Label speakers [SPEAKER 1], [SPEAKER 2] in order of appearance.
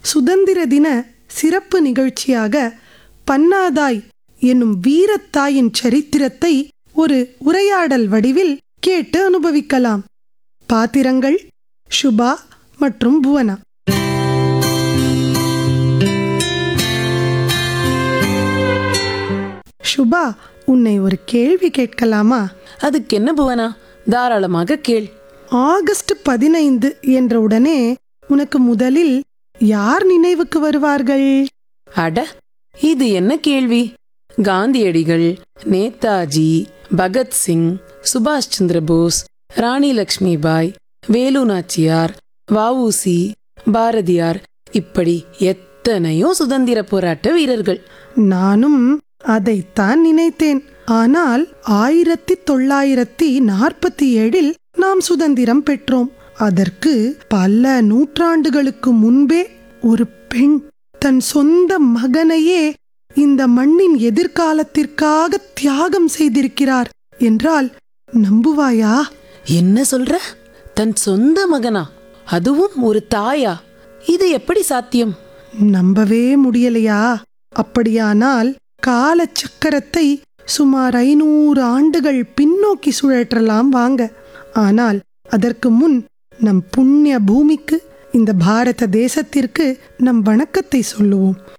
[SPEAKER 1] சுதந்திர தின சிறப்பு நிகழ்ச்சியாக பன்னாதாய் என்னும் வீரத்தாயின் சரித்திரத்தை ஒரு உரையாடல் வடிவில் கேட்டு அனுபவிக்கலாம் பாத்திரங்கள் சுபா மற்றும் புவனா சுபா உன்னை ஒரு கேள்வி கேட்கலாமா
[SPEAKER 2] அதுக்கு என்ன புவனா தாராளமாக கேள்
[SPEAKER 1] ஆகஸ்ட் பதினைந்து என்ற உடனே உனக்கு முதலில் யார் நினைவுக்கு வருவார்கள்
[SPEAKER 2] அட இது என்ன கேள்வி காந்தியடிகள் நேதாஜி பகத்சிங் சுபாஷ் சந்திர போஸ் ராணி லக்ஷ்மிபாய் வேலு நாச்சியார் வஉசி பாரதியார் இப்படி எத்தனையோ சுதந்திர போராட்ட வீரர்கள்
[SPEAKER 1] நானும் அதைத்தான் நினைத்தேன் ஆனால் ஆயிரத்தி தொள்ளாயிரத்தி நாற்பத்தி ஏழில் நாம் சுதந்திரம் பெற்றோம் அதற்கு பல நூற்றாண்டுகளுக்கு முன்பே ஒரு பெண் தன் சொந்த மகனையே இந்த மண்ணின் எதிர்காலத்திற்காக தியாகம் செய்திருக்கிறார் என்றால் நம்புவாயா
[SPEAKER 2] என்ன சொல்ற தன் சொந்த மகனா அதுவும் ஒரு தாயா இது எப்படி சாத்தியம்
[SPEAKER 1] நம்பவே முடியலையா அப்படியானால் கால சக்கரத்தை சுமார் ஐநூறு ஆண்டுகள் பின்னோக்கி சுழற்றலாம் வாங்க ஆனால் அதற்கு முன் நம் புண்ணிய பூமிக்கு இந்த பாரத தேசத்திற்கு நம் வணக்கத்தை சொல்லுவோம்